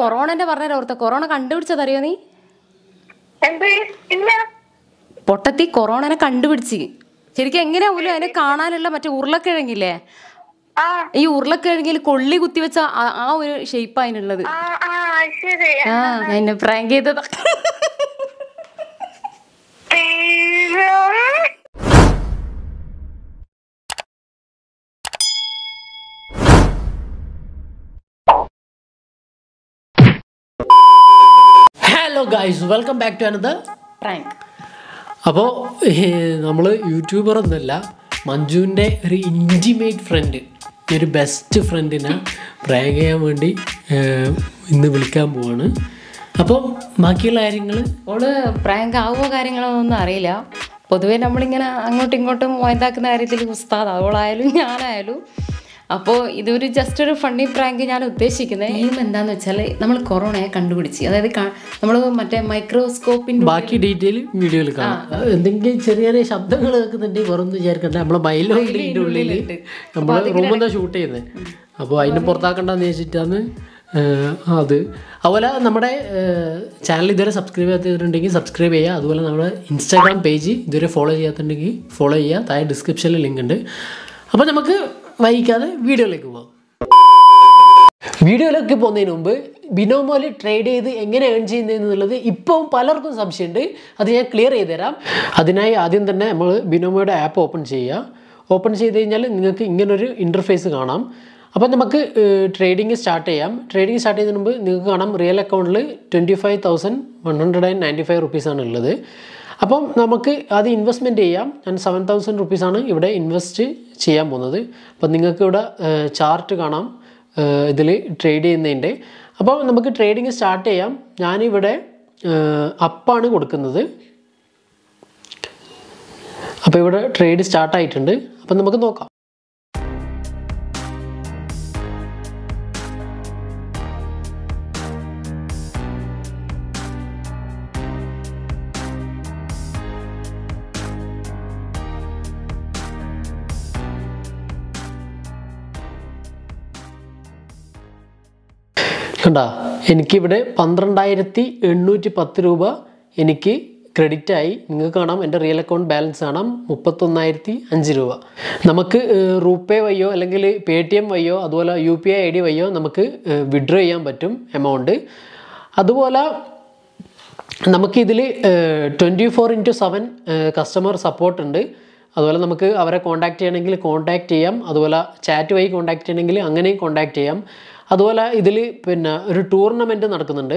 കൊറോണന്റെ പറഞ്ഞ ഓർത്ത കൊറോണ കണ്ടുപിടിച്ചതറിയോ നീ എന്ത് ഇല്ല പൊട്ടത്തി കൊറോണനെ കണ്ടുപിടിച്ച് ശരിക്കും എങ്ങനെയാ പോലും അതിനെ കാണാനുള്ള മറ്റേ ഉരുളക്കിഴങ്ങില്ലേ ആ ഈ ഉരുളക്കിഴങ്ങിൽ കൊള്ളി കുത്തിവെച്ച ആ- ആ ഒരു ഷേപ്പ് അതിനുള്ളത് ആ ആ ശരി ആ എന്നെ പ്രാങ്ക് ചെയ്തതാ hello guys welcome back to another prank അപ്പോൾ നമ്മൾ യൂട്യൂബർ ഒന്നുമല്ല മഞ്ജുവിൻ്റെ ഒരു ഇൻറ്റിമേറ്റ് ഫ്രണ്ട് ഒരു ബെസ്റ്റ് ഫ്രണ്ടിനെ പ്രാങ്ക് ചെയ്യാൻ വേണ്ടി ഏഹ്, ഇന്ന് വിളിക്കാൻ പോവാണ് അപ്പം ബാക്കിയുള്ള കാര്യങ്ങൾ ഓള് പ്രാങ്ക് ആവുമോ കാര്യങ്ങളോ ഒന്നും അറിയില്ല പൊതുവേ നമ്മളിങ്ങനെ അങ്ങോട്ടും ഇങ്ങോട്ടും വൈതാക്കുന്ന കാര്യത്തിൽ ഉസ്താദ് അവളായാലും ഞാനായാലും അപ്പോൾ ഇതൊരു ജസ്റ്റ് ഒരു ഫണ്ണി പ്രാങ്ക് ഞാൻ ഉദ്ദേശിക്കുന്നത് ഈ എന്താന്ന് വെച്ചാൽ നമ്മൾ കൊറോണയെ കണ്ടുപിടിച്ച് അതായത് നമ്മൾ മറ്റേ മൈക്രോസ്കോപ്പിൻ്റെ ബാക്കി ഡീറ്റെയിൽ വീഡിയോയിൽ കാണാം എന്തെങ്കിലും ചെറിയ ചെറിയ ശബ്ദങ്ങൾ കേൾക്കുന്നുണ്ടെങ്കിൽ വെറും വിചാരിക്കണ്ട നമ്മളെ മൈലുണ്ട് ഇതിൻ്റെ ഉള്ളിൽ നമ്മൾ റൂമെന്താ ഷൂട്ട് ചെയ്യുന്നത് അപ്പോൾ അതിന് പുറത്താക്കണ്ടെന്ന് വെച്ചിട്ടാണ് ഏഹ്, അത് അതുപോലെ നമ്മുടെ ചാനൽ ഇതുവരെ സബ്സ്ക്രൈബ് ചെയ്യാത്തിട്ടുണ്ടെങ്കിൽ സബ്സ്ക്രൈബ് ചെയ്യുക അതുപോലെ നമ്മുടെ ഇൻസ്റ്റാഗ്രാം പേജ് ഇതുവരെ ഫോളോ ചെയ്യാത്തുണ്ടെങ്കിൽ ഫോളോ ചെയ്യുക താഴെ ഡിസ്ക്രിപ്ഷനിൽ ലിങ്ക് ഉണ്ട് അപ്പോൾ നമുക്ക് വൈകിക്കാതെ വീഡിയോയിലേക്ക് പോകാം വീഡിയോയിലൊക്കെ പോകുന്നതിന് മുമ്പ് ബിനോമോല് ട്രേഡ് ചെയ്ത് എങ്ങനെ ഏൺ ചെയ്യുന്നതെന്നുള്ളത് ഇപ്പം പലർക്കും സംശയമുണ്ട് അത് ഞാൻ ക്ലിയർ ചെയ്ത് തരാം അതിനായി ആദ്യം തന്നെ നമ്മൾ ബിനോമോയുടെ ആപ്പ് ഓപ്പൺ ചെയ്യുക ഓപ്പൺ ചെയ്ത് കഴിഞ്ഞാൽ നിങ്ങൾക്ക് ഇങ്ങനൊരു ഇൻ്റർഫേസ് കാണാം അപ്പം നമുക്ക് ട്രേഡിംഗ് സ്റ്റാർട്ട് ചെയ്യാം ട്രേഡിംഗ് സ്റ്റാർട്ട് ചെയ്യുന്നതിന് മുമ്പ് നിങ്ങൾക്ക് കാണാം റിയൽ അക്കൗണ്ടിൽ twenty five thousand one hundred and ninety five റുപ്പീസാണ് ഉള്ളത് അപ്പം നമുക്ക് അത് ഇൻവെസ്റ്റ്മെൻറ്റ് ചെയ്യാം ഞാൻ സെവൻ തൗസൻഡ് റുപ്പീസാണ് ഇവിടെ ഇൻവെസ്റ്റ് ചെയ്യാൻ പോകുന്നത് അപ്പം നിങ്ങൾക്ക് ഇവിടെ ചാർട്ട് കാണാം ഇതിൽ ട്രേഡ് ചെയ്യുന്നതിൻ്റെ അപ്പോൾ നമുക്ക് ട്രേഡിങ് സ്റ്റാർട്ട് ചെയ്യാം ഞാനിവിടെ അപ്പാണ് കൊടുക്കുന്നത് അപ്പോൾ ഇവിടെ ട്രേഡ് സ്റ്റാർട്ട് ആയിട്ടുണ്ട് അപ്പം നമുക്ക് നോക്കാം കണ്ട എനിക്കിവിടെ പന്ത്രണ്ടായിരത്തി എണ്ണൂറ്റി പത്ത് രൂപ എനിക്ക് ക്രെഡിറ്റ് ആയി നിങ്ങൾക്ക് കാണാം എൻ്റെ റിയൽ അക്കൗണ്ട് ബാലൻസ് കാണാം മുപ്പത്തൊന്നായിരത്തി അഞ്ച് രൂപ നമുക്ക് റൂപേ വയ്യോ അല്ലെങ്കിൽ പേ ടി എം വയ്യോ അതുപോലെ U P I I D വയ്യോ നമുക്ക് വിഡ്രോ ചെയ്യാൻ പറ്റും എമൗണ്ട് അതുപോലെ നമുക്കിതിൽ twenty four into seven customer support ഉണ്ട് അതുപോലെ നമുക്ക് അവരെ കോൺടാക്ട് ചെയ്യണമെങ്കിൽ കോൺടാക്ട് ചെയ്യാം അതുപോലെ ചാറ്റ് വഴി കോൺടാക്ട് ചെയ്യണമെങ്കിൽ അങ്ങനെയും കോൺടാക്ട് ചെയ്യാം അതുപോലെ ഇതിൽ പിന്നെ ഒരു ടൂർണമെൻറ്റ് നടക്കുന്നുണ്ട്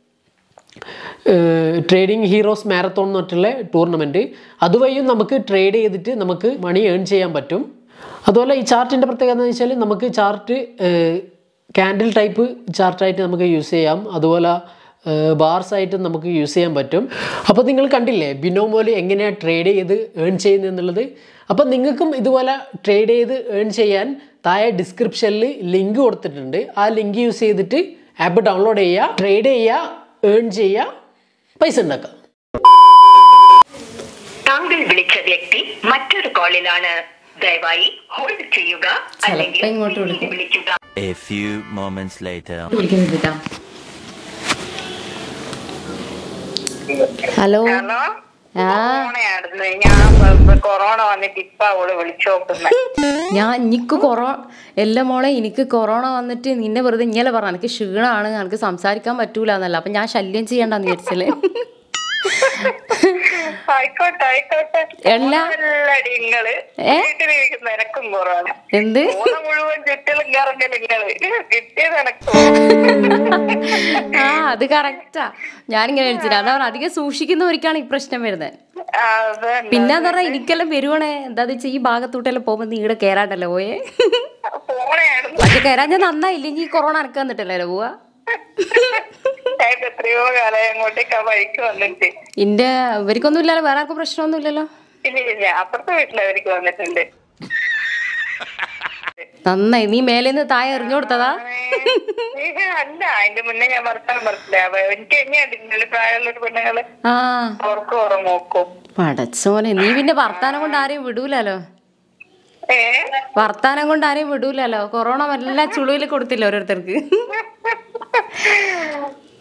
ട്രേഡിംഗ് ഹീറോസ് മാരത്തോൺ എന്ന് പറഞ്ഞിട്ടുള്ള ടൂർണമെൻറ്റ് അതുവഴിയും നമുക്ക് ട്രേഡ് ചെയ്തിട്ട് നമുക്ക് മണി ഏൺ ചെയ്യാൻ പറ്റും അതുപോലെ ഈ ചാർട്ടിൻ്റെ പ്രത്യേകത എന്ന് വെച്ചാൽ നമുക്ക് ചാർട്ട് ക്യാൻഡിൽ ടൈപ്പ് ചാർട്ടായിട്ട് നമുക്ക് യൂസ് ചെയ്യാം അതുപോലെ ബാർസ് ആയിട്ട് നമുക്ക് യൂസ് ചെയ്യാൻ പറ്റും അപ്പോൾ നിങ്ങൾ കണ്ടില്ലേ ബിനോമോല് എങ്ങനെയാണ് ട്രേഡ് ചെയ്ത് ഏൺ ചെയ്യുന്നത് എന്നുള്ളത് അപ്പോൾ നിങ്ങൾക്കും ഇതുപോലെ ട്രേഡ് ചെയ്ത് ഏൺ ചെയ്യാൻ താഴെ ഡിസ്ക്രിപ്ഷനിൽ ലിങ്ക് കൊടുത്തിട്ടുണ്ട് ആ ലിങ്ക് യൂസ് ചെയ്തിട്ട് ആപ്പ് ഡൗൺലോഡ് ചെയ്യുക ട്രേഡ് ചെയ്യുക ഏൺ ചെയ്യുക പൈസ ഉണ്ടാക്കാം താങ്കൾ വിളിച്ച വ്യക്തി മറ്റൊരു കോളിലാണ് ദയവായി ഹോൾഡ് ചെയ്യുക അല്ലെങ്കിൽ ചിലപ്പോ ഇങ്ങോട്ട് വിളിക്കും. വിളിക്കുക A few moments later. വിളിക്കുന്നില്ല ഹലോ ഹലോ ആ കൊറോണയായിരുന്നു ഞാൻ ഇപ്പൊ കൊറോണ വന്നിട്ട് ഇപ്പൊ അവള് വിളിച്ചു നോക്കുന്നത് ഞാൻ എനിക്ക് കൊറോ എല്ലാം മോളെ എനിക്ക് കൊറോണ വന്നിട്ട് നിന്നെ വെറുതെ ഇങ്ങനെ പറഞ്ഞു എനിക്ക് ക്ഷീണമാണ് എനിക്ക് സംസാരിക്കാൻ പറ്റൂല എന്നല്ല അപ്പൊ ഞാൻ ശല്യം ചെയ്യണ്ടെന്ന് വിചാരിച്ചല്ലേ ആയിക്കോട്ടെ ആയിക്കോട്ടെ എല്ലാ നിങ്ങള് ഏ? വീട്ടിലിരിക്കുന്ന എനക്കും കൊറോണ എന്ത് ഓണ മുഴുവൻ ചുറ്റലും കറങ്ങൽ നിങ്ങള് കിട്ടിയത് എനക്കും ആ അത് കറക്റ്റാ ഞാനിങ്ങനെ വിളിച്ചില്ല അതാ പറഞ്ഞെ, അധികം സൂക്ഷിക്കുന്നവർക്കാണ് ഈ പ്രശ്നം വരുന്നത് അതന്നെ. പിന്നെ പറഞ്ഞാൽ എനിക്കെല്ലാം വരുവാണേ എന്താ വെച്ചാൽ ഈ ഭാഗത്തോട്ടെല്ലാം പോകുമ്പോൾ നീ ഇവിടെ കയറാണ്ടല്ലോ പോയേ ഫോണായിരുന്നു പക്ഷെ കയറാൻ ഞാൻ നന്നായില്ല ഇനി കൊറോണ അനക്ക് വന്നിട്ടല്ലേ പോവാ ഞാൻ ഇപ്പൊ എത്രയോ കാലം അങ്ങോട്ടേക്ക് ആ വഴിക്ക് വന്നിട്ട് ഇന്റെ ഇവർക്കൊന്നും ഇല്ലല്ലോ വേറെ ആർക്കും പ്രശ്നമൊന്നും ഇല്ലല്ലോ ഇല്ല ഇല്ല അപ്പുറത്തെ വീട്ടിലവർക്ക് വന്നിട്ടുണ്ട് നന്നായി നീ മേലേന്ന് താഴെ എറിഞ്ഞു കൊടുത്തതാ ഏ, അല്ല അതിന്റെ മുന്നേ ഞാൻ വർത്താനം പറഞ്ഞില്ല അവ- എനിക്ക് എങ്ങനെയുണ്ട് പ്രായമുള്ള പെണ്ണുങ്ങള് ആ അവർക്ക് ഓർമ്മ നോക്കും പടച്ചോനെ നീ പിന്നെ വർത്താനം കൊണ്ട് ആരെയും വിടൂലല്ലോ ഏ വർത്താനം കൊണ്ട് ആരെയും വിടൂലല്ലോ കൊറോണ വല്ല ചുളുവിൽ കൊടുത്തില്ല ഓരോരുത്തർക്ക്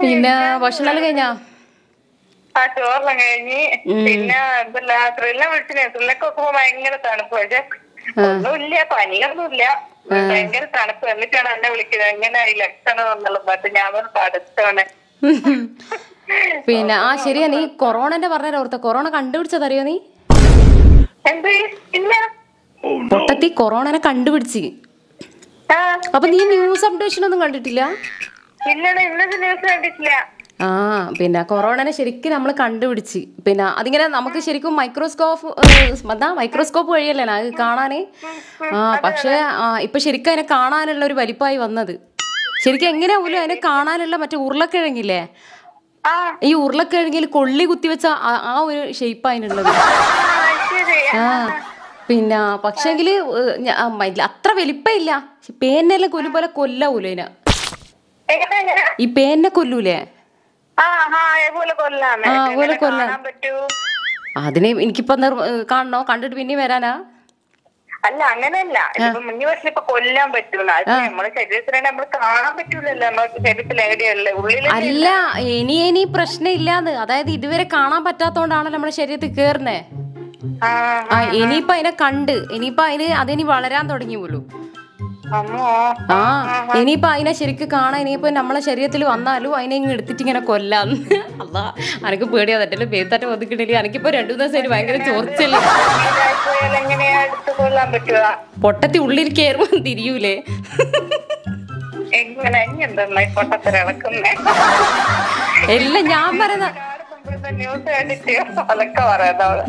പിന്നെ ഭക്ഷണം കഴിഞ്ഞാ ആ ചോറെല്ലാം കഴിഞ്ഞ് പിന്നെ എന്തല്ല ത്രില്ല വിളിച്ചിനെ ത്രില്ലക്കൊക്കെ ഭയങ്കര തണുപ്പ് പക്ഷെ ഒന്നുമില്ല പനിയൊന്നുമില്ല ഭയങ്കര തണുപ്പ് എന്നിട്ടാണ് എന്നെ വിളിക്കുന്നത് എങ്ങനെ ഈ ലക്ഷണം എന്നുള്ളത് പക്ഷെ ഞാൻ പറഞ്ഞു പഠിച്ചോണെ പിന്നെ ആ ശരിയാ നീ കൊറോണന്റെ പറഞ്ഞ ഓർത്ത കൊറോണ കണ്ടുപിടിച്ചതറിയോ നീ എന്ത് ഇല്ല പൊട്ടത്തി കൊറോണനെ കണ്ടുപിടിച്ച് ആ അപ്പൊ നീ ന്യൂസ് അപ്ഡേഷൻ ഒന്നും കണ്ടിട്ടില്ല ഇല്ലടാ ഇന്നത്തെ ന്യൂസ് കണ്ടിട്ടില്ല ആ പിന്നെ കൊറോണനെ ശരിക്കും നമ്മൾ കണ്ടുപിടിച്ച് പിന്നെ അതിങ്ങനെ നമുക്ക് ശരിക്കും മൈക്രോസ്കോപ്പ് എന്താ മൈക്രോസ്കോപ്പ് വഴിയല്ലേ അത് കാണാനേ ആ പക്ഷേ ആ ഇപ്പൊ ശരിക്കും അതിനെ കാണാനുള്ള ഒരു വലിപ്പമായി വന്നത് ശരിക്കും എങ്ങനെയാ പോലും അതിനെ കാണാനുള്ള മറ്റേ ഉരുളക്കിഴങ്ങില്ലേ ആ ഈ ഉരുളക്കിഴങ്ങിൽ കൊള്ളി കുത്തിവെച്ച ആ- ആ ഒരു ഷേപ്പ് അതിനുള്ളത് ആ, ശരി ആ പിന്നെ പക്ഷെങ്കില് ഏഹ്, ഞ- ആ, മ- അത്ര വലിപ്പമില്ല പേനെല്ലാം കൊല്ലും പോലെ കൊല്ലാവൂല ഇതിനെ എങ്ങനെ എങ്ങനെ ഈ പേനെ കൊല്ലൂലേ ആ ആ അതുപോലെ കൊല്ലാന്ന് ആ, അതുപോലെ കൊല്ലാം. കാണാൻ പറ്റൂ അതിനെ എനിക്കിപ്പോ നിർ- ഏഹ്, കാണണോ കണ്ടിട്ട് പിന്നെ വരാനാ അല്ല അങ്ങനെയല്ല ഇതിപ്പോ മുന്നേ വർഷം ഇപ്പൊ കൊല്ലാൻ പറ്റൂല അത് നമ്മുടെ ശരീരത്തിനെ നമ്മൾ കാണാൻ പറ്റൂലല്ലോ നമ്മുടെ ശരീരത്തിൽ എവിടെയല്ലേ ഉള്ളിൽ അല്ല ഇനി ഇനി പ്രശ്നമില്ലാന്ന് അതായത് ഇതുവരെ കാണാൻ പറ്റാത്തോണ്ടാണല്ലോ നമ്മുടെ ശരീരത്തിൽ കേറുന്നേ ആ ആ ഇനിയിപ്പോ അതിനെ കണ്ട് ഇനിയിപ്പോ അതിന് അതിനി വളരാൻ തുടങ്ങി പോലും അമ്മോ ആ ഇനിയിപ്പോ അതിനെ ശരിക്കും കാണാൻ ഇനിയിപ്പോ നമ്മളെ ശരീരത്തിൽ വന്നാലും അതിനെ ഇങ്ങ് എടുത്തിട്ട് ഇങ്ങനെ കൊല്ലാന്ന് അല്ലാ അനക്ക് പേടിയാ തെറ്റല്ലേ പേത്തറ്റ ഒതുക്കിട്ടില്ല എനിക്കിപ്പോ രണ്ടു ദിവസം അതിന് ഭയങ്കര ചോർച്ചല്ലേ ഇതായിപ്പോയാൽ എങ്ങനെയാ എടുത്ത് കൊല്ലാൻ പറ്റുക പൊട്ടത്തി ഉള്ളിൽ കയറുമ്പോ തിരിയൂലേ എങ്ങനെ ഇനി എന്തെന്നാ ഈ പൊട്ടത്തര ഇളക്കുന്നേ എല്ലാം ഞാൻ പറയുന്ന ന്യൂസ് കണ്ടിട്ട് അതൊക്കെ പറയുന്നവള്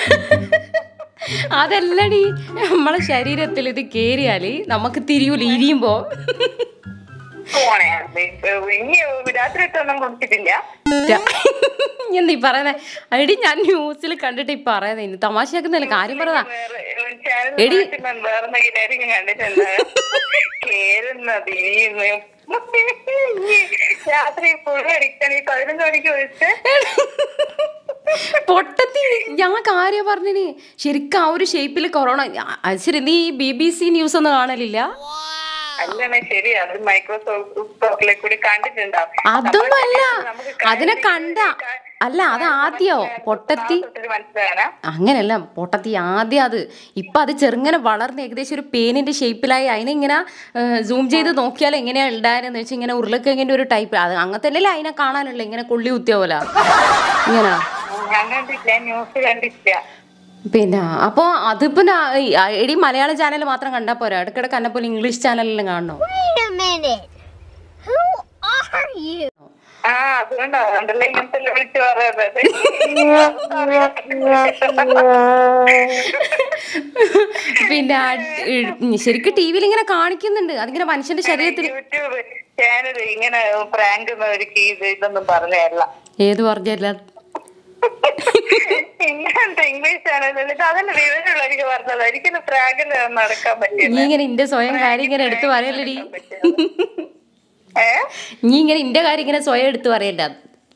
അതല്ലടി നമ്മളെ ശരീരത്തിൽ ഇത് കേറിയാല് നമുക്ക് തിരിയൂല ഇരിയുമ്പോ പോണേ ഇനി രാത്രി ഇട്ടൊന്നും കുടിച്ചിട്ടില്ല നീ പറയുന്നേ എടി ഞാൻ ന്യൂസിൽ കണ്ടിട്ട് ഈ പറയുന്നേ ഇനി തമാശയാക്കുന്നില്ല കാര്യം പറതാ വേറെ ചാനൽ വേറെ എന്തെങ്കിലും കണ്ടിട്ടുണ്ട് കേറുന്നത് ഇനി രാത്രി ഫുൾ അടിക്കാൻ ഈ പതിനൊന്ന് മണിക്ക് വിളിച്ച് പൊട്ടത്തി ഞാൻ കാര്യം പറഞ്ഞിന് ശരിക്കും ആ ഒരു ഷേപ്പിൽ കൊറോണ ആ, അത് ശരി നീ ബി ബി സി ന്യൂസ് ഒന്നും കാണലില്ല അല്ലേ ശരി അത് മൈക്രോസോഫ്റ്റിലെ കൂടി കണ്ടിട്ടുണ്ടാവും അതൊന്നും അല്ല നമുക്ക് അതിനെ കണ്ട അല്ല അത് ആദ്യോ പൊട്ടത്തി തൊട്ടൊരു മനസ്സിലാകാനാ അങ്ങനെയല്ല പൊട്ടത്തി ആദ്യം അത് ഇപ്പൊ അത് ചെറുങ്ങനെ വളർന്ന് ഏകദേശം ഒരു പേനിന്റെ ഷേപ്പിലായി അതിനിങ്ങനെ സൂം ചെയ്ത് നോക്കിയാൽ എങ്ങനെയാ ഉണ്ടായെന്ന് വെച്ചാൽ ഇങ്ങനെ ഉരുളക്കിഴങ്ങിന്റെ ഒരു ടൈപ്പ് അത് അങ്ങനത്തെ അല്ലല്ലേ അതിനെ കാണാനുള്ള ഇങ്ങനെ കൊള്ളി കുത്തിയ പോലെ ഇങ്ങനെ ഞാൻ കണ്ടിട്ടില്ല ന്യൂസ് കണ്ടിട്ടില്ല പിന്നെ അപ്പോൾ അതിപ്പോ നാ- ഈ, ആ, എടി മലയാളം ചാനൽ മാത്രം കണ്ടാൽ പോരാ ഇടയ്ക്കിടയ്ക്ക് എന്നെ പോലെ ഇംഗ്ലീഷ് ചാനലിലും കാണണോ Wait a minute. Who are you? ആ അതുകൊണ്ടാ അതുകൊണ്ടല്ലേ ഇങ്ങനത്തെ വിളിച്ചു പറയുന്നത് പിന്നെ ആ, ഉം, ശരിക്കും ടി വിയിൽ ഇങ്ങനെ കാണിക്കുന്നുണ്ട് അതിങ്ങനെ മനുഷ്യന്റെ ശരീരത്തിൽ യൂട്യൂബ് ചാനൽ ഇങ്ങനെ പ്രാങ്ക് ഒരുക്കി ഇത് ഇതൊന്നും പറഞ്ഞല്ല ഏത് പറഞ്ഞല്ല ഇങ്ങനത്തെ ഇംഗ്ലീഷ് ചാനലിൽ ഇത് അതന്നെ വിവരമുള്ളവർക്ക് പറഞ്ഞത് ഒരിക്കലും പ്രാങ്കിൽ നടക്കാൻ നീ പറ്റില്ല ഇങ്ങനെ ഇന്റെ സ്വയം കാര്യം ഇങ്ങനെ എടുത്തു പറയല്ലടി ഏ നീ ഇങ്ങനെ ഇന്റെ കാര്യം ഇങ്ങനെ സ്വയം എടുത്തു പറയണ്ട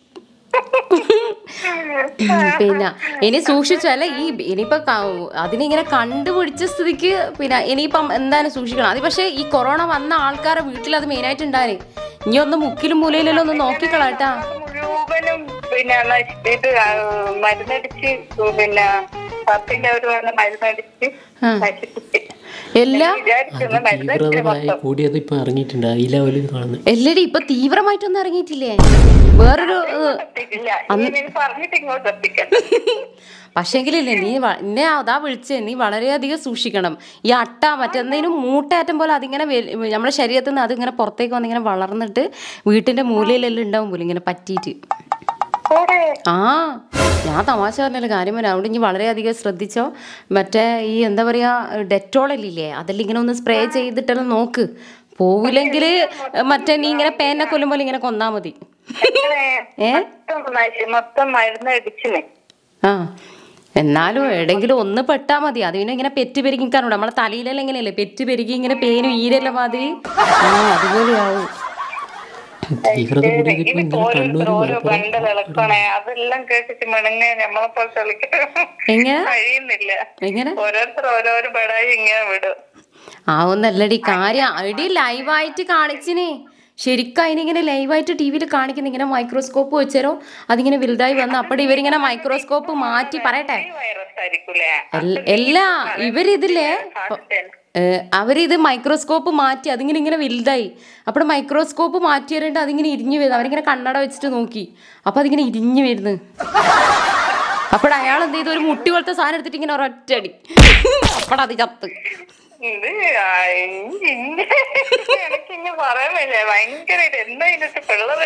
പിന്നെ ഇനി സൂക്ഷിച്ചു അല്ല ഈ ഇനിയിപ്പോ ക- അതിനിങ്ങനെ കണ്ടുപിടിച്ച സ്ഥിതിക്ക് പിന്നെ ഇനിയിപ്പം എന്തായാലും സൂക്ഷിക്കണം അത് പക്ഷേ ഈ കൊറോണ വന്ന ആൾക്കാരെ വീട്ടിൽ അത് മെയിനായിട്ട് ഉണ്ടായി ഇനി ഒന്ന് മുക്കിലും മൂലയിലെല്ലാം ഒന്ന് നോക്കിക്കളാട്ടാ മുഴുവനും പിന്നെ നശി- ഇത് ആ, മരുന്നടിച്ച് പിന്നെ പത്തിന്റെ ഒരു വന്ന് മരുന്നടിച്ച് ആ. നശിപ്പിച്ച് എല്ലാ വിചാരിക്കുന്ന മരുന്നടിച്ച് തീവ്രതമായി കൂടിയത് ഇപ്പൊ ഇറങ്ങിയിട്ടുണ്ട് ഈ ലെവലിൽ കാണുന്നത് എല്ലടി ഇപ്പൊ തീവ്രമായിട്ടൊന്നും ഇറങ്ങിയിട്ടില്ലേ വേറൊരു ഏഹ്, എത്തിയിട്ടില്ല ഇനി പറഞ്ഞിട്ട് ഇങ്ങോട്ട് എത്തിക്കാം പക്ഷേങ്കിലില്ലേ നീ വ- എന്നെ അതാ വിളിച്ചേ നീ വളരെയധികം സൂക്ഷിക്കണം ഈ അട്ട മറ്റെന്തെങ്കിലും മൂട്ടയറ്റം പോലെ അതിങ്ങനെ വെ- നമ്മുടെ ശരീരത്തിൽ നിന്ന് അതിങ്ങനെ പുറത്തേക്ക് വന്നിങ്ങനെ വളർന്നിട്ട് വീട്ടിന്റെ മൂലയിലെല്ലാം ഉണ്ടാവും പോലും ഇങ്ങനെ പറ്റിയിട്ട് പോടെ ആ ഞാൻ തമാശ പറഞ്ഞല്ലോ കാര്യം പറയാം അതുകൊണ്ട് ഇനി വളരെയധികം ശ്രദ്ധിച്ചോ മറ്റേ ഈ എന്താ പറയാ ഡെറ്റോളല്ലേ അതെല്ലാം ഇങ്ങനെ ഒന്ന് സ്പ്രേ ചെയ്തിട്ടെല്ലാം നോക്ക് പോവില്ലെങ്കിൽ മറ്റേ നീ ഇങ്ങനെ പേനെ കൊല്ലും പോലെ ഇങ്ങനെ കൊന്നാ മതി എങ്ങനെ ഏ മൊത്തം നശി- മൊത്തം മരുന്നടിച്ചിനെ ആ എന്നാലും എവിടെങ്കിലും ഒന്ന് പെട്ടാ മതി അത് പിന്നെ ഇങ്ങനെ പെറ്റ് പെരുകി കാണൂടെ നമ്മളെ തലയിലെല്ലാം ഇങ്ങനെയല്ലേ പെറ്റ് പെരുകി ഇങ്ങനെ പേനും ഈരെല്ലാം മാതിരി ആ അതുപോലെയാവും തീവ്രത കൂടിയത് ഇപ്പൊ ഇനി ഇങ്ങനെ ഓരോരുത്തർ കണ്ണൂരും ഓരോ ബണ്ടൽ ഇളക്കണേ അതെല്ലാം കേട്ടിട്ട് മെണങ്ങ നമ്മളെ പോലെ തെളിക്കാൻ എങ്ങനെ കഴിയുന്നില്ല എങ്ങനെ ഓരോരുത്തർ ഓരോരോ ബടായി ഇങ്ങനെ വിടും ആ ഒന്നല്ലടി കാര്യം എടി ലൈവായിട്ട് കാണിച്ചിനെ ശരിക്കും അതിനിങ്ങനെ ലൈവായിട്ട് ടി വിയിൽ കാണിക്കുന്ന ഇങ്ങനെ മൈക്രോസ്കോപ്പ് വെച്ചാലോ അതിങ്ങനെ വലുതായി വന്ന് അപ്പോൾ ഇവരിങ്ങനെ മൈക്രോസ്കോപ്പ് മാറ്റി പറയട്ടെ വൈറസ് ആയിരിക്കൂലേ എൽ- എല്ലാ ഇവരിതില്ലേ ഏഹ് അവരിത് മൈക്രോസ്കോപ്പ് മാറ്റി അതിങ്ങനെ ഇങ്ങനെ വലുതായി അപ്പോൾ മൈക്രോസ്കോപ്പ് മാറ്റി വരേണ്ട അതിങ്ങനെ ഇരിഞ്ഞു വരുന്നു അവരിങ്ങനെ കണ്ണട വെച്ചിട്ട് നോക്കി അപ്പോൾ അതിങ്ങനെ ഇരിഞ്ഞു വരുന്നു അപ്പോൾ അയാൾ എന്ത് ചെയ്തു ഒരു മുട്ടി പോലത്തെ സാധനം എടുത്തിട്ട് ഇങ്ങനെ ഒരൊറ്റടി അപ്പോൾ അത് ചത്ത് ഇത് ആ, ഇ- ഇ- എനിക്കിങ്ങനെ പറയാൻ വയ്യ ഭയങ്കരമായിട്ട് എന്താ ഇതിനകത്ത് പിള്ളേർ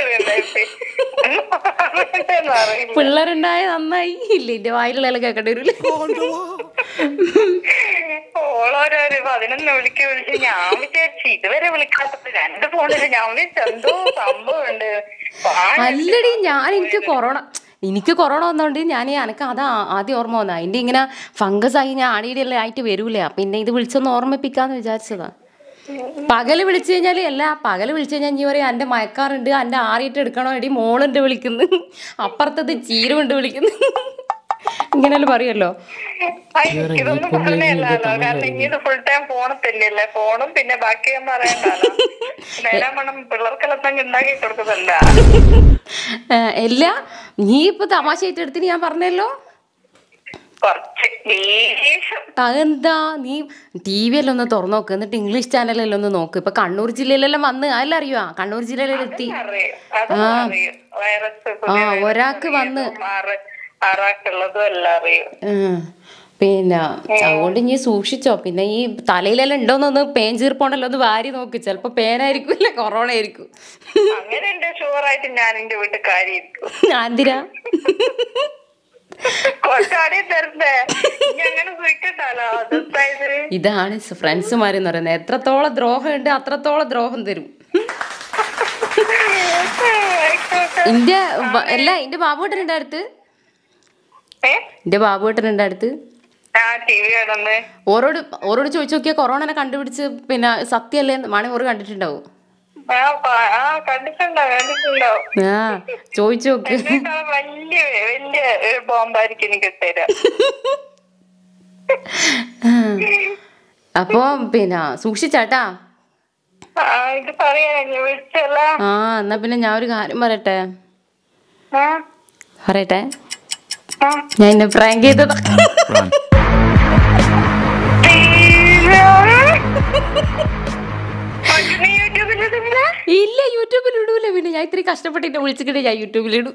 അറിയില്ല പിള്ളേരുണ്ടായ നന്നായി ഇല്ല എൻ്റെ വായിലുള്ള കേൾക്കേണ്ടി വരില്ല ഓളോരോരു പതിനൊന്ന് വിളിക്ക് വിളിച്ച് ഞാൻ വിചാരിച്ചു ഇതുവരെ വിളിക്കാത്തത് രണ്ട് ഫോണില് ഞാൻ വിചാരിച്ചു എന്തോ സംഭവം ഉണ്ട് അല്ലടി ഞാൻ എനിക്ക് കൊറോണ എനിക്ക് കൊറോണ വന്നോണ്ട് ഞാൻ എനിക്ക് അതാ ആദ്യം ഓർമ്മ വന്ന അതിന്റെ ഇങ്ങനെ ഫംഗസ് ആയി ഞാൻ ആടിയിടെല്ലാം ആയിട്ട് വരൂലേ പിന്നെ ഇത് വിളിച്ചൊന്ന് ഓർമ്മിപ്പിക്കാന്ന് വിചാരിച്ചതാ പകല് വിളിച്ചു കഴിഞ്ഞാൽ അല്ല പകല് വിളിച്ചു കഴിഞ്ഞാൽ നീ പറയും എൻ്റെ മയക്കാറുണ്ട് എൻ്റെ ആറിയിട്ട് എടുക്കണോ എടി മോളുണ്ട് വിളിക്കുന്നു അപ്പുറത്തത് ചീരുണ്ട് വിളിക്കുന്നു ഇങ്ങനെയല്ലേ പറയുമല്ലോ ഇതൊന്നും പറഞ്ഞല്ലോ കാരണം ഇനി ഇത് ഫുൾ ടൈം ഫോണിൽ തന്നെയല്ലേ ഫോണും പിന്നെ ബാക്കി ഞാൻ പറയണ്ടല്ലോ നേരം വേണം പിള്ളേർക്കെല്ലാം ഉണ്ടാക്കി കൊടുക്കുന്നുണ്ടാ ഏഹ്, അല്ല നീ ഇപ്പൊ തമാശയായിട്ട് എടുത്തിന് ഞാൻ പറഞ്ഞല്ലോ കുറച്ച് ദേഷ്യം അതെന്താ നീ ടി വി എല്ലാം ഒന്ന് തുറന്നു നോക്ക് എന്നിട്ട് ഇംഗ്ലീഷ് ചാനലെല്ലാം ഒന്ന് നോക്ക് ഇപ്പൊ കണ്ണൂർ ജില്ലയിലെല്ലാം വന്ന് അതെല്ലാം അറിയുവാ കണ്ണൂർ ജില്ലയിലെല്ലാം എത്തി അറിയും അതൊന്നും അറിയും വൈറസ് പുതിയ ആ, virus ഒരാൾക്ക് വന്ന് അറിയും. ആറ് ആറാക്കുള്ളതും എല്ലാം അറിയും ഉം. പിന്നെ അതുകൊണ്ട് ഇനി സൂക്ഷിച്ചോ പിന്നെ ഈ തലയിലെല്ലാം ഉണ്ടോന്നൊന്ന് പേൻ ചീർപ്പോണ്ടല്ലോ ഒന്ന് വാരി നോക്ക് ചിലപ്പോ പേനായിരിക്കും ഇല്ല കൊറോണ ആയിരിക്കും അങ്ങനെ എന്റെ ഷുവറായിട്ട് ഞാൻ എന്റെ വീട്ടിൽ കാര്യം ആന്തിരാ കുറച്ചാടി തരണ്ടേ ഇനി അങ്ങനെ സൂക്ഷിക്കണ്ടല്ലോ അതെന്തായത് ഇതാണ് ഫ്രണ്ട്സുമാരെന്ന് പറയുന്നത് എത്രത്തോളം ദ്രോഹം ഉണ്ട് അത്രത്തോളം ദ്രോഹം തരും ഇന്റെ ബ- അല്ല ഇന്റെ ബാബുവേട്ടനുണ്ട് അടുത്ത് ഏ ഇന്റെ ബാബുവേട്ടനുണ്ട് അടുത്ത് ആ ടി വി കാണുന്നേ ഓരോട് ഓരോട് ചോദിച്ചു നോക്കിയാൽ കൊറോണനെ കണ്ടുപിടിച്ച് പിന്നെ സത്യമല്ലേ മണി ഓറ് കണ്ടിട്ടുണ്ടാവും ആ പ- ആ കണ്ടിട്ടുണ്ടോ കണ്ടിട്ടുണ്ടോ ആ ചോദിച്ചു നോക്ക് ഇതിനേക്കാൾ വലിയ വലിയ ഒരു ബോംബായിരിക്കും എനിക്ക് തരാം അപ്പൊ പിന്നെ സൂക്ഷിച്ചാട്ടാ ആ ഇത് പറയാ ഞാൻ വിളിച്ചല്ല ആ എന്നാ പിന്നെ ഞാൻ ഒരു കാര്യം പറയട്ടെ ആ പറയട്ടെ ആ ഞാൻ എന്നെ പ്രാങ്ക് ചെയ്തതാ Run. നീ യൂട്യൂബിലിടുന്നില്ല ഇല്ല യൂട്യൂബിൽ ഇടൂല പിന്നെ ഞാൻ ഇത്രയും കഷ്ടപ്പെട്ടിട്ട് വിളിച്ചിട്ട് ഞാൻ യൂട്യൂബിൽ ഇടും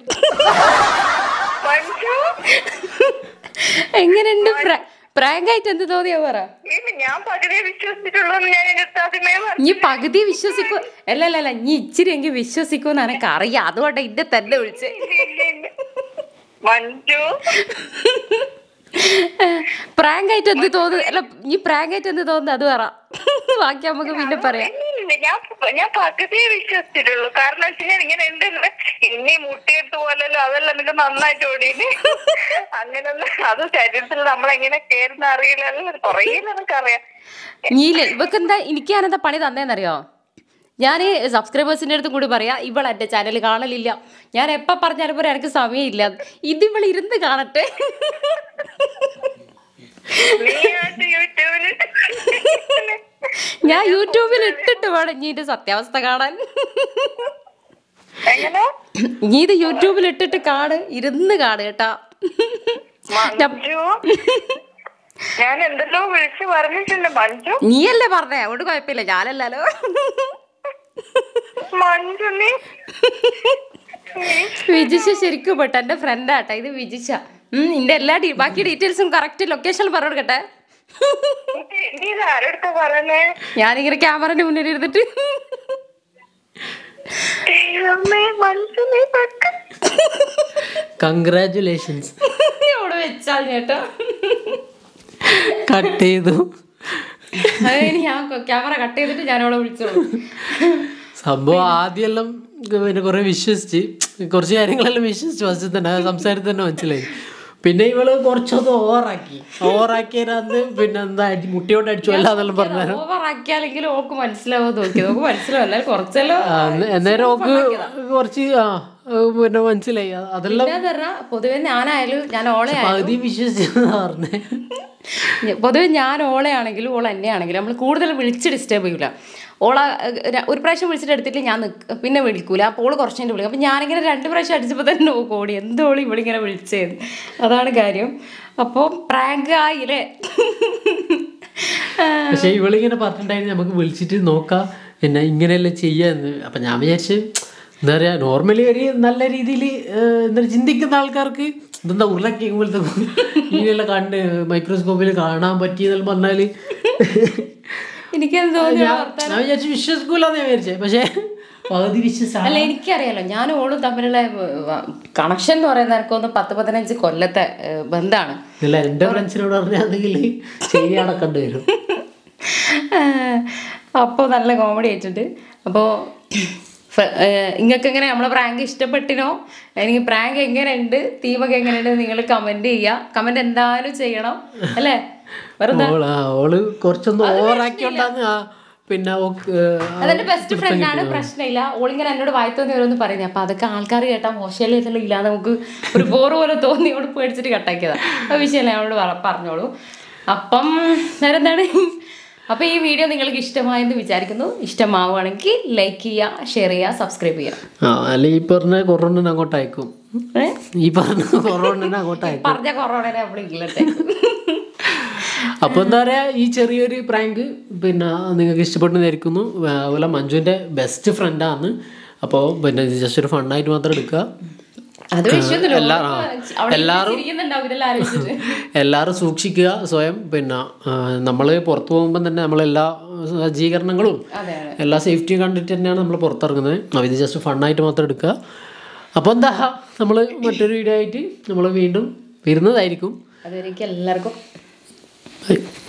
മഞ്ജു എങ്ങനെയുണ്ട് പ്രാങ്ക് ആയിട്ട് എന്ത് തോന്നിയാ പറ ഇല്ല ഞാൻ പകുതിയെ വിശ്വസിച്ചിട്ടുള്ളൂ ഞാൻ എന്റെ അടുത്ത് ആദ്യമേ പറഞ്ഞു. നീ പകുതി വിശ്വസിക്കൂ അല്ല അല്ല അല്ല നീ ഇച്ചിരി എങ്കിൽ വിശ്വസിക്കൂന്ന് എനക്ക് അറിയാം അതുകൊണ്ട് ഇന്നെ തന്നെ വിളിച്ചേ ഇല്ല, ഇല്ല. മഞ്ജു പ്രാങ്ക് ആയിട്ട് എന്ത് തോന്നുന്നു അല്ല നീ പ്രാങ്ക് ആയിട്ട് എന്ത് തോന്നുന്നു അത് പറ ബാക്കി നമുക്ക് പിന്നെ പറയാം ഇല്ല, ഞാൻ ഞാൻ പകുതിയെ വിശ്വസിച്ചിട്ടുള്ളൂ കാരണം വെച്ചാൽ ഇങ്ങനെ ഉണ്ടെന്ന് ഇനി മുട്ടിയെടുത്ത് പോലല്ലോ അതെല്ലാം നിനക്ക് നന്നായിട്ട് ഓടിയിന് അങ്ങനെയൊന്നും അത് ശരീരത്തിൽ നമ്മളെങ്ങനെ കേറുന്ന അറിയില്ലല്ലോ കുറേ നിനക്കറിയാം നീലേ ഇവക്ക് എന്താ എനിക്ക് ഞാനെന്താ പണി തന്നേന്നറിയോ ഞാൻ സബ്സ്ക്രൈബേഴ്സിൻ്റെ അടുത്തും കൂടി പറയാം ഇവൾ എൻ്റെ ചാനൽ കാണലില്ല ഞാൻ എപ്പോൾ പറഞ്ഞാലും പോലും എനിക്ക് സമയമില്ല ഇത് ഇവൾ ഇരുന്ന് കാണട്ടെ നീ ആയിട്ട് യൂട്യൂബിൽ ഞാൻ യൂട്യൂബിൽ ഇട്ടിട്ട് വേണം ഇനി ഇതിന്റെ സത്യാവസ്ഥ കാണാൻ എങ്ങനെ നീ ഇത് യൂട്യൂബിൽ ഇട്ടിട്ട് കാണ് ഇരുന്ന് കാണ് കേട്ടാ ഞാൻ- മഞ്ജു ഞാൻ എന്തെല്ലോ വിളിച്ചു പറഞ്ഞിട്ടുണ്ട് മഞ്ജു നീയല്ലേ പറഞ്ഞേ അതുകൊണ്ട് കുഴപ്പമില്ല ഞാനല്ലല്ലോ മഞ്ജു നീ വിജിഷ ശരിക്കും പെട്ട എൻ്റെ ഫ്രണ്ടാട്ടാ ഇത് വിജിഷ ഉം, നിന്റെ എല്ലാ ഡീ ബാക്കി ഡീറ്റെയിൽസും കറക്റ്റ് ലൊക്കേഷൻ പറഞ്ഞു കൊടുക്കട്ടെ നീ ഇത് ആരെടുത്താ പറയുന്നേ ഞാനിങ്ങനെ ക്യാമറന്റെ മുന്നിൽ ഇരുന്നിട്ട് ദൈവമേ മഞ്ജു നീ പെട്ട കൺഗ്രാറ്റുലേഷൻസ് അവിടെ വെച്ചാൽ ചേട്ടാ കട്ട് ചെയ്തു അതിന് ഞാൻ ക്യാമറ കട്ട് ചെയ്തിട്ട് ഞാൻ അവളെ വിളിച്ചോളൂ സംഭവം ആദ്യമെല്ലാം പിന്നെ കുറെ വിശ്വസിച്ച് കുറച്ച് കാര്യങ്ങളെല്ലാം വിശ്വസിച്ച് ഫസ്റ്റ് തന്നെ ആ സംസാരത്തിൽ തന്നെ മനസ്സിലായി പിന്നെ ഇവള് കുറച്ചൊന്ന് ഓവറാക്കി ഓവറാക്കിയതിനകത്ത് പിന്നെ എന്താ അടി- മുട്ടിയോണ്ട് അടിച്ചു അല്ല അതെല്ലാം പറഞ്ഞു ഓവർ ആക്കിയാലെങ്കിലും ഓക്ക് മനസ്സിലാവോ നോക്കി നോക്ക് മനസ്സിലാവും എന്നാലും കുറച്ചല്ലോ അന്നേരം ഓക്ക് കുറച്ച് ആ ഏ, പിന്നെ മനസ്സിലായി അ- അതെല്ലാം പിന്നെ പറഞ്ഞാ പൊതുവെ ഞാനായാലും ഞാൻ ഓളെ പകുതി വിശ്വസിച്ചെന്നാ പറഞ്ഞേ പൊതുവെ ഞാൻ ഓളെ ആണെങ്കിലും ഓൾ എന്നെ ആണെങ്കിലും നമ്മൾ കൂടുതൽ വിളിച്ച് ഡിസ്റ്റർബ് ചെയ്യൂല ഓള ഏഹ്, ര- ഒരു പ്രാവശ്യം വിളിച്ചിട്ട് എടുത്തിട്ട് ഞാൻ നിക്ക് പിന്നെ വിളിക്കൂല അപ്പോൾ ഓള് കുറച്ച് കഴിഞ്ഞിട്ട് വിളിക്കും അപ്പം ഞാനിങ്ങനെ രണ്ട് പ്രാവശ്യം അടിച്ചപ്പോൾ തന്നെ ഓ കോടി എന്തോളി ഇവളിങ്ങനെ വിളിച്ചത് അതാണ് കാര്യം അപ്പോൾ പ്രാങ്ക് ആയില്ലേ പക്ഷെ ഇവളിങ്ങനെ പറഞ്ഞിട്ടുണ്ടായിരുന്നു നമുക്ക് വിളിച്ചിട്ട് നോക്കാം പിന്നെ ഇങ്ങനെയല്ലേ ചെയ്യാന്ന് അപ്പം ഞാൻ വിചാരിച്ച് എന്താ പറയുക നോർമലി ഒരു നല്ല രീതിയിൽ എന്താ ചിന്തിക്കുന്ന ആൾക്കാർക്ക് ഇതെന്താ ഉരുളക്കി പോലത്തെ ഇങ്ങനെയുള്ള കണ്ട് മൈക്രോസ്കോപ്പിൽ കാണാൻ പറ്റിയെന്ന് പറഞ്ഞാൽ എനിക്കെന്ത് തോന്നി ഞാൻ ഞാൻ വിചാരിച്ച് വിശ്വസിക്കൂലെന്ന് ഞാൻ വിചാരിച്ചേ പക്ഷേ പകുതി വിശ്വസിച്ച അല്ല എനിക്കറിയാലോ ഞാൻ ഓളും തമ്മിലുള്ള കണക്ഷൻ എന്ന് പറയുന്നത് എനിക്കൊന്ന് പത്ത് പതിനഞ്ച് കൊല്ലത്തെ ഏഹ്, ബന്ധമാണ് ഇല്ല എൻ്റെ ഫ്രണ്ട്സിനോട് പറഞ്ഞാണെങ്കിൽ ശരി അടക്കേണ്ടി വരും അപ്പോൾ നല്ല കോമഡി ആയിട്ടുണ്ട് അപ്പോൾ നിങ്ങൾക്ക് എങ്ങനെ നമ്മളെ പ്രാങ്ക് ഇഷ്ടപ്പെട്ടിനോ എനിക്ക് പ്രാങ്ക് എങ്ങനെയുണ്ട് തീമൊക്കെ എങ്ങനെയുണ്ട് നിങ്ങൾ കമൻറ്റ് ചെയ്യുക കമൻറ്റ് എന്തായാലും ചെയ്യണം അല്ലേ വെറുതെ ഓള് ആ, ഓള് കുറച്ചൊന്ന് ഓവറാക്കിയോണ്ടാന്ന് ആ പിന്നെ ഓക്ക്, ആ, അതെന്റെ ബെസ്റ്റ് ഫ്രണ്ട് ആണ് പ്രശ്നമില്ല ഓളിങ്ങനെ എന്നോട് വായിത്തോന്നി ഓരോന്ന് പറയുന്നത് അപ്പൊ അതൊക്കെ ആൾക്കാർ കേട്ടാൽ മോശമല്ലേ ഇതെല്ലാം ഇല്ല നമുക്ക് ഒരു ബോറ് പോലെ തോന്നി ഓട് പേടിച്ചിട്ട് കട്ടാക്കിയതാ ആ വിഷയമല്ല അവളോട് പറ- പറഞ്ഞോളൂ അപ്പം വേറെ എന്താണ് അപ്പൊ ഈ വീഡിയോ നിങ്ങൾക്ക് ഇഷ്ടമായെന്ന് വിചാരിക്കുന്നു ഇഷ്ടമാവുകയാണെങ്കിൽ ലൈക്ക് ചെയ്യുക ഷെയർ ചെയ്യുക സബ്സ്ക്രൈബ് ചെയ്യുക ആ അല്ല ഈ പറഞ്ഞ കൊറോണ അങ്ങോട്ട് അയക്കും ഏ? ഈ പറഞ്ഞ കൊറോണ അങ്ങോട്ട് അയക്കും പറഞ്ഞ കൊറോണനെ നമ്മൾ ഇല്ലട്ടെ അപ്പൊ എന്താ പറയാ ഈ ചെറിയൊരു പ്രാങ്ക് പിന്നെ നിങ്ങൾക്ക് ഇഷ്ടപ്പെട്ടെന്നായിരിക്കുന്നു അതുപോലെ മഞ്ജുവിന്റെ ബെസ്റ്റ് ഫ്രണ്ടാണ് അപ്പോൾ പിന്നെ ജസ്റ്റ് ഒരു ഫണ്ണായിട്ട് മാത്രം എടുക്കുക അത് വിഷയമൊന്നുമില്ല എല്ലാ- ആ. അവിടെ എല്ലാവരും- ചിരിക്കുന്നുണ്ടാവും ഇതെല്ലാം ആലോചിച്ചിട്ട് എല്ലാവരും സൂക്ഷിക്കുക സ്വയം പിന്നെ നമ്മൾ പുറത്തു പോകുമ്പോൾ തന്നെ നമ്മളെല്ലാ സജ്ജീകരണങ്ങളും അതെ അതെ എല്ലാ സേഫ്റ്റിയും കണ്ടിട്ട് തന്നെയാണ് നമ്മൾ പുറത്തിറങ്ങുന്നത് അപ്പോൾ ഇത് ജസ്റ്റ് ഫണ്ണായിട്ട് മാത്രം എടുക്കുക അപ്പോൾ എന്താ നമ്മൾ മറ്റൊരു വീഡിയോ ആയിട്ട് നമ്മൾ വീണ്ടും വരുന്നതായിരിക്കും അതുവരേക്കും എല്ലാവർക്കും ബൈ